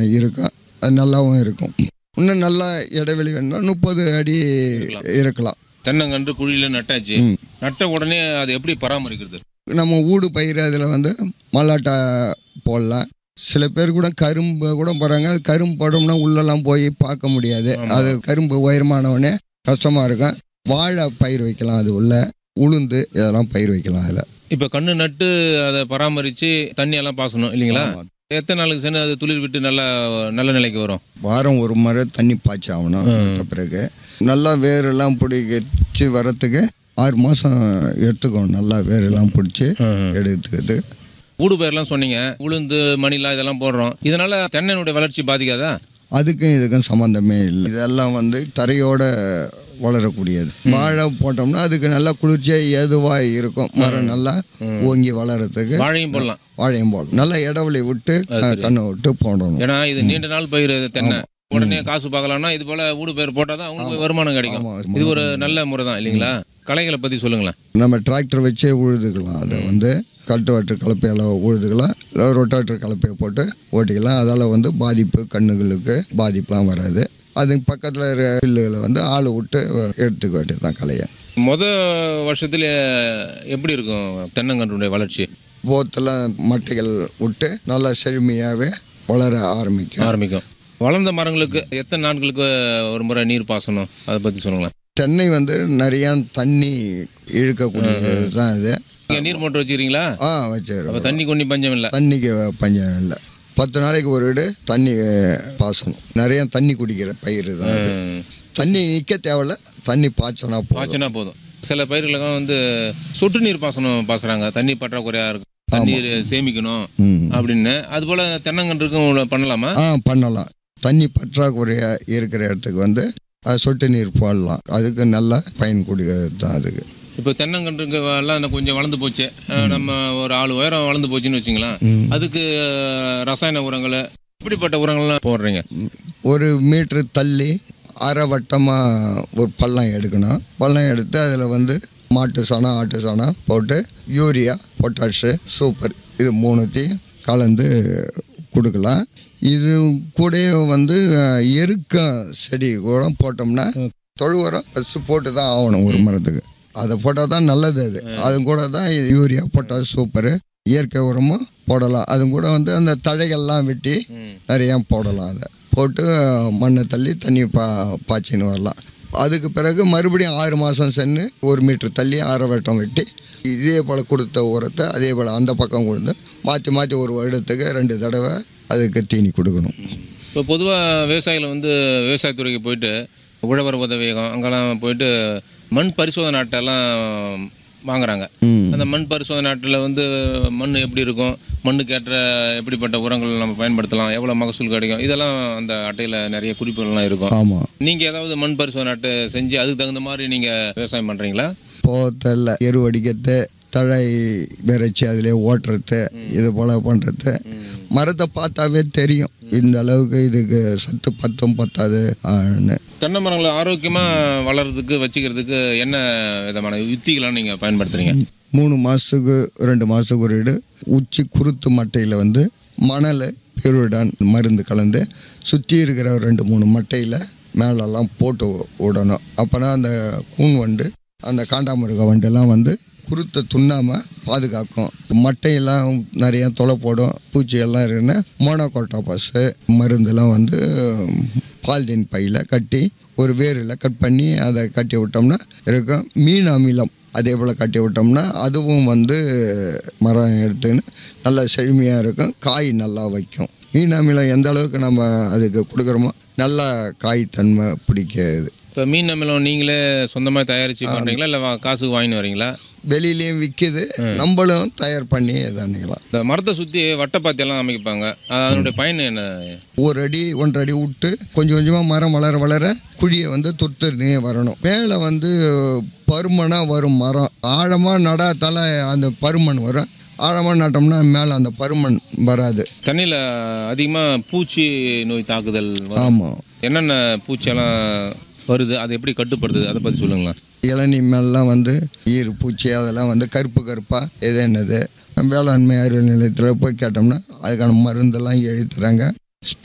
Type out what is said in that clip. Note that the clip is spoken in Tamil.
இருக்கும் அது நல்லாவும் இருக்கும் இன்னும் நல்லா இடைவெளி வேணும்னா முப்பது அடி இருக்கலாம் தென்னங்கன்று குழியில் நட்டாச்சு ம். நட்ட உடனே அது எப்படி பராமரிக்கிறது நம்ம ஊடு பயிர் அதில் வந்து மல்லாட்டை போடலாம் சில பேர் கூட கரும்பு கூட போகிறாங்க அது கரும்பு போட்டோம்னா உள்ளெல்லாம் போய் பார்க்க முடியாது ஆமா. அது கரும்பு உயரமானவொடனே கஷ்டமாக இருக்கும் வாழை பயிர் வைக்கலாம் அது உள்ள உளுந்து இதெல்லாம் பயிர் வைக்கலாம் அதில் இப்போ கண்ணு நட்டு அதை பராமரித்து தண்ணி எல்லாம் பாசணும் இல்லைங்களா ஆமா. எத்தனை நாளுக்கு சென்று அது துளிர் விட்டு நல்லா நல்ல நிலைக்கு வரும் வாரம் ஒரு முறை தண்ணி பாய்ச்சி ஆகணும் நட்ட பிறகு நல்லா வேரெல்லாம் பிடிச்சி வரத்துக்கு ஆறு மாதம் எடுத்துக்கும் நல்லா வேரெல்லாம் பிடிச்சி எடுத்துக்கிட்டு ஊடு பயிரெல்லாம் சொன்னீங்க உளுந்து மணிலா இதெல்லாம் போடுறோம் இதனால தென்னையினுடைய வளர்ச்சி பாதிக்காதா அதுக்கும் இதுக்கும் சம்மந்தமே இல்லை இதெல்லாம் வந்து தரையோட வளரக்கூடியது வாழை போட்டோம்னா அதுக்கு நல்லா குளிர்ச்சியாக ஏதுவாக இருக்கும் மரம் நல்லா ஓங்கி வளர்கிறதுக்கு வாழையும் போடலாம் வாழையும் போடணும் நல்லா இடவெளி விட்டு கண்ணை விட்டு போடணும் ஏன்னா இது நீண்ட நாள் பயிர் தென்னை உடனே காசு பார்க்கலாம்னா இது போல ஊடு பயிர் போட்டால் தான் அவங்களுக்கு வருமானம் கிடைக்கும் ஆமா. இது ஒரு நல்ல முறை தான் இல்லைங்களா களைகளை பற்றி சொல்லுங்களேன் நம்ம டிராக்டர் வச்சே உழுதுக்கலாம் அதை வந்து கல்ட்டுவாட்டர் கலப்பையால் உழுதுக்கலாம் இல்லை ரொட்டாட்டர் கலப்பையை போட்டு ஓட்டிக்கலாம் அதால் வந்து பாதிப்பு கண்ணுகளுக்கு பாதிப்புலாம் வராது அதுக்கு பக்கத்தில் இருக்கிற பில்லுகளை வந்து ஆள் விட்டு எடுத்துக்க வேண்டியது தான் கலையை முத வருஷத்துல எப்படி இருக்கும் தென்னங்கன்றுடைய வளர்ச்சி போத்தெல்லாம் மட்டைகள் விட்டு நல்லா செழுமையாகவே வளர ஆரம்பிக்கும் ஆரம்பிக்கும் வளர்ந்த மரங்களுக்கு எத்தனை நாட்களுக்கு ஒரு முறை நீர் பாசனம் அதை பற்றி சொல்லுங்களேன் தென்னை வந்து நிறையா தண்ணி இழுக்கக்கூடியது தான் இது நீங்கள் நீர் மோட்டர் வச்சுக்கிறீங்களா ஆ அப்போ வச்சிருக்கோம் தண்ணி கொண்டு பஞ்சம் இல்லை தண்ணிக்கு பஞ்சம் இல்லை பத்து நாளைக்கு ஒரு வீடு தண்ணி பாசனம் நிறைய தண்ணி குடிக்கிற பயிர் தான் இது. தண்ணி நிற்க தேவையில்ல தண்ணி பாய்ச்சனா போதும் பாய்ச்சினா போதும் சில பயிர்களுக்கெல்லாம் வந்து சொட்டு நீர் பாசனம் பாசுறாங்க தண்ணி பற்றாக்குறையாக இருக்கும் தண்ணீர் சேமிக்கணும் ம். அப்படின்னு அதுபோல் தென்னங்கன்றுக்கும் பண்ணலாமா ஆ பண்ணலாம் தண்ணி பற்றாக்குறையா இருக்கிற இடத்துக்கு வந்து அது சொட்டு நீர் போடலாம் அதுக்கு நல்ல பயன் கொடுக்கிறது தான் அதுக்கு இப்போ தென்னங்கன்றுங்க எல்லாம் இன்னும் கொஞ்சம் வளர்ந்து போச்சு அஹ் நம்ம ஒரு ஆள் உயரம் வளர்ந்து போச்சுன்னு வச்சுங்களேன் அதுக்கு அஹ், ரசாயன உரங்களை இப்படிப்பட்ட உரங்கள்லாம் போடுறீங்க ம். ஒரு மீட்ரு தள்ளி அரை வட்டமாக ஒரு பள்ளம் எடுக்கணும் பள்ளம் எடுத்து அதில் வந்து மாட்டு சாணம் ஆட்டு சாணம் போட்டு யூரியா பொட்டாஷு சூப்பர் இது மூணுத்தையும் கலந்து கொடுக்கலாம் இது கூடயே வந்து அஹ், எருக்க செடி கூட போட்டோம்னா தொழு உரம் ஃபஸ்ட்டு போட்டு தான் ஆகணும் ஒரு மரத்துக்கு அதை போட்டால் தான் நல்லது அது அது கூட தான் யூரியா பொட்டாஷ் சூப்பரு இயற்கை உரமும் போடலாம் அது கூட வந்து அந்த தழைகள்லாம் வெட்டி நிறையா போடலாம் அதை போட்டு மண்ணை தள்ளி தண்ணி பா பாய்ச்சின்னு வரலாம் அதுக்கு பிறகு மறுபடியும் ஆறு மாதம் சென்று ஒரு மீட்டர் தள்ளி அரை வெட்டம் வெட்டி இதே போல் கொடுத்த உரத்தை அதே போல் அந்த பக்கம் கொடுத்து மாற்றி மாற்றி ஒரு வருடத்துக்கு ரெண்டு தடவை அதுக்கு தீனி கொடுக்கணும் இப்போ பொதுவாக விவசாயிகள் வந்து விவசாயத்துறைக்கு போயிட்டு உழவர் உதவியகம் அங்கெல்லாம் போயிட்டு மண் பரிசோதனை அட்டைலாம் வாங்குறாங்க ம் அந்த மண் பரிசோதனை நாட்டில் வந்து மண் எப்படி இருக்கும் மண்ணுக்கு ஏற்ற எப்படிப்பட்ட உரங்கள் நம்ம பயன்படுத்தலாம் எவ்வளோ மகசூல் கிடைக்கும் இதெல்லாம் அந்த அட்டையில் நிறைய குறிப்புகள்லாம் இருக்கும் ஆமாம் நீங்கள் ஏதாவது மண் பரிசோதனை அட்டை செஞ்சு அதுக்கு தகுந்த மாதிரி நீங்கள் விவசாயம் பண்ணுறீங்களா போத்தல்ல எரு அடிக்கிறது தழை விரைச்சி அதிலே ஓட்டுறது இது போல் பண்ணுறது மரத்தை பார்த்தாவே தெரியும் இந்த அளவுக்கு இதுக்கு சத்து பத்தும் பத்தாது ஆன்னு தென்னை மரங்களை ஆரோக்கியமாக வளர்றதுக்கு வச்சுக்கிறதுக்கு என்ன விதமான யுத்திகள்லாம் நீங்கள் பயன்படுத்துறீங்க மூணு மாதத்துக்கு ரெண்டு மாதத்துக்கு ஒரு இடு உச்சி குருத்து மட்டையில் வந்து மணல் பெருவிடான் மருந்து கலந்து சுற்றி இருக்கிற ஒரு ரெண்டு மூணு மட்டையில் மேலெல்லாம் போட்டு விடணும் அப்போனா அந்த கூன் வண்டு அந்த காண்டாமிருக வண்டெல்லாம் வந்து குருத்தை துண்ணாமல் பாதுகாக்கும் மட்டையெல்லாம் நிறைய தொலை போடும் பூச்சியெல்லாம் இருக்குன்னா மோனோகோட்டாபாஸு மருந்தெல்லாம் வந்து பால்தீன் பையில் கட்டி ஒரு வேரில் கட் பண்ணி அதை கட்டி விட்டோம்னா இருக்கும் மீன் அமிலம் அதே போல் கட்டி விட்டோம்னா அதுவும் வந்து மரம் எடுத்துன்னு நல்லா செழுமையாக இருக்கும் காய் நல்லா வைக்கும் மீன் அமிலம் எந்த அளவுக்கு நம்ம அதுக்கு கொடுக்குறோமோ நல்லா காய் தன்மை பிடிக்கிறது இப்போ மீன் அமிலம் நீங்களே சொந்தமாக தயாரித்து பண்ணுறீங்களா இல்லை காசுக்கு வாங்கின்னு வரீங்களா வெளியிலையும் விற்கிது நம்மளும் தயார் பண்ணி தானிக்கலாம் இந்த மரத்தை சுற்றி வட்டப்பாத்தியெல்லாம் அமைப்பாங்க அதனுடைய பயன் என்ன ஒரு அடி ஒன்றரை அடி விட்டு கொஞ்சம் கொஞ்சமாக மரம் வளர வளர குழியை வந்து துருத்துறதே வரணும் மேலே வந்து பருமனாக வரும் மரம் ஆழமாக நடாத்தால அந்த பருமன் வரும் ஆழமாக நட்டோம்னா மேலே அந்த பருமன் வராது தண்ணியில் அதிகமாக பூச்சி நோய் தாக்குதல் வரும். ஆமாம் என்னென்ன பூச்சியெல்லாம் வருது அதை எப்படி கட்டுப்படுத்துது அதை பற்றி சொல்லுங்களேன் இளநீ மேலாம் வந்து ஈர் பூச்சி அதெல்லாம் வந்து கருப்பு கருப்பாக எது என்னது வேளாண்மை அறிவியல் நிலையத்தில் போய் கேட்டோம்னா அதுக்கான மருந்தெல்லாம் எழுதி தராங்க